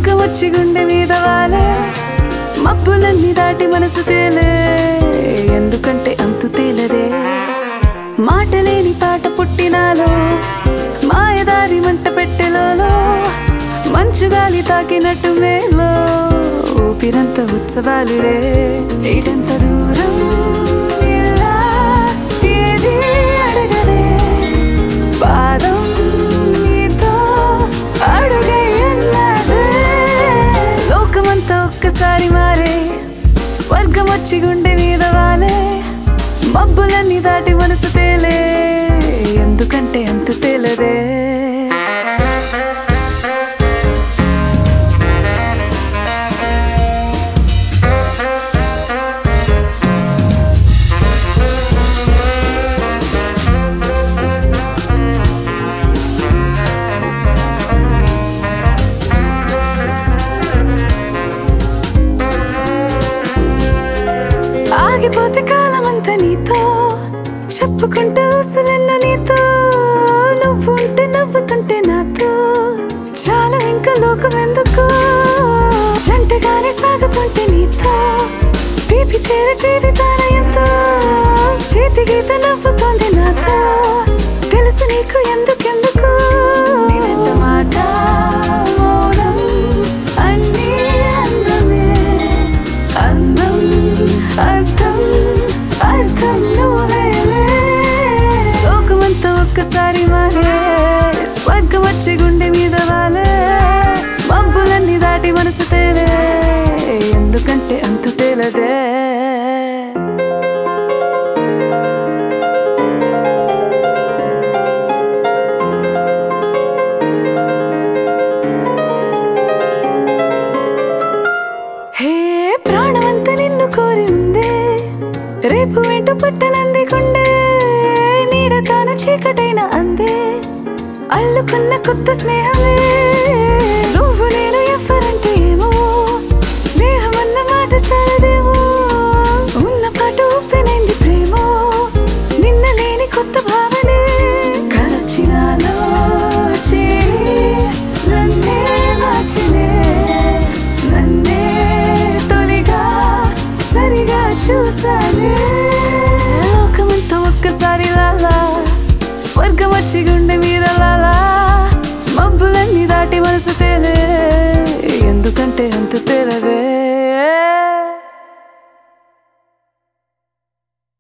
లోకం వచ్చి గుండె మీద వాలే మబ్బులన్నీ దాటి మనసు తేలే ఎందుకంటే అంతు తేలదే మాటలేని పాట పుట్టినాలో మాయదారి మంట పెట్టెలలో మంచు గాలి తాకినట్టు మేలో ఊపిరంత ఉత్సవాలురే ఇటంత దూరం ఇలా ఏది అడగలే పాదం నీతో అడుగే అన్నదే లోకమంతా ఒక్కసారి మారే స్వర్గం వచ్చి గుండె మీద వాలే మబ్బులన్నీ దాటి మనసు తేలే ఎందుకంటే అంత తేలదే ఆగిపోతే కాలమంతా నీతో చెప్పుకుంటూ ఉసులెన్నో నీతో నువ్వు ఉంటే నవ్వుతుంటే నాతో చాలా ఇంకా లోకం ఎందుకు జంటగానే సాగుతుంటే నీతో తీపి చేర జీవితాన ఎంతో చేతి గీత నవ్వుతోంది నాతో తెలుసు నీకు ఎందుకెందుకు నీ వెంట మాట మౌనం అన్నీ అందమే అందం అర్థం అర్థం నువ్వేలే లోకమంతా ఒక్కసారి మారే స్వర్గం వచ్చి గుండె మీద వాలే మబ్బులన్నీ దాటి మనసు తేలే ఎందుకంటే అంత తేలదే హే ప్రాణమంత నిన్ను కోరి ఉందే రేపు వెంట పట్టనంది కొండే నీడ తాను చీకటైన అందే అల్లుకున్న కొత్త స్నేహమే నువ్వు నేను ఎవ్వరంటే ఏమో స్నేహం అన్న మాట చాలదేమో ఉన్న పాట ఉప్పెనైంది ప్రేమో నిన్న లేని కొత్త భావనే కలచినాలో చేరి నన్నే మార్చినే నన్నే తొలిగా సరిగా చూసానే లోకమంతా ఒక్కసారి లాలా స్వర్గం వచ్చి గుండె మీద లాలా మబ్బులన్నీ దాటి మనసు తేలే ఎందుకంటే అంత తేలదే